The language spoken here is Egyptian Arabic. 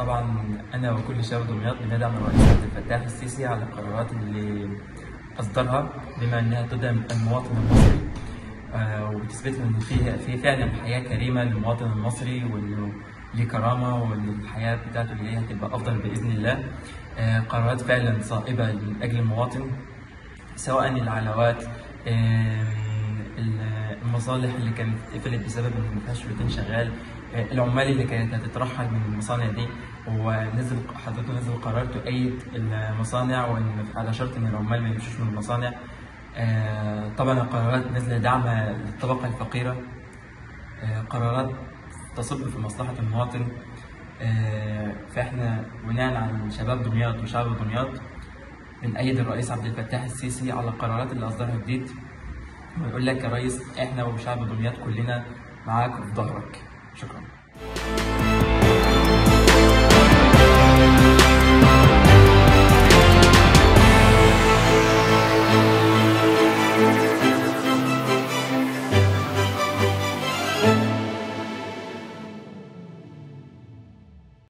طبعا انا وكل شباب دمياط بندعم الرئيس عبد الفتاح السيسي على القرارات اللي اصدرها بما انها تدعم المواطن المصري آه، وبتثبت ان في في فعلا حياه كريمه للمواطن المصري وانه ليه كرامه وان الحياه بتاعته اللي هي هتبقى افضل باذن الله آه، قرارات فعلا صائبه من اجل المواطن سواء العلاوات آم، المصالح اللي كانت اتقفلت بسبب ان ما فيهاش روتين شغال آه، العمال اللي كانت هتترحل من المصانع دي ونزل حضرته نزل قرار تؤيد المصانع وان على شرط ان العمال ما يمشوش من المصانع آه، طبعا القرارات نازله دعم للطبقه الفقيره آه، قرارات تصب في مصلحه المواطن آه، فاحنا بناء على شباب دمياط وشعب دمياط بنأيد الرئيس عبد الفتاح السيسي على القرارات اللي أصدرها جديد ويقول لك يا ريس احنا وشعب دمياط كلنا معاك وفي ظهرك شكرا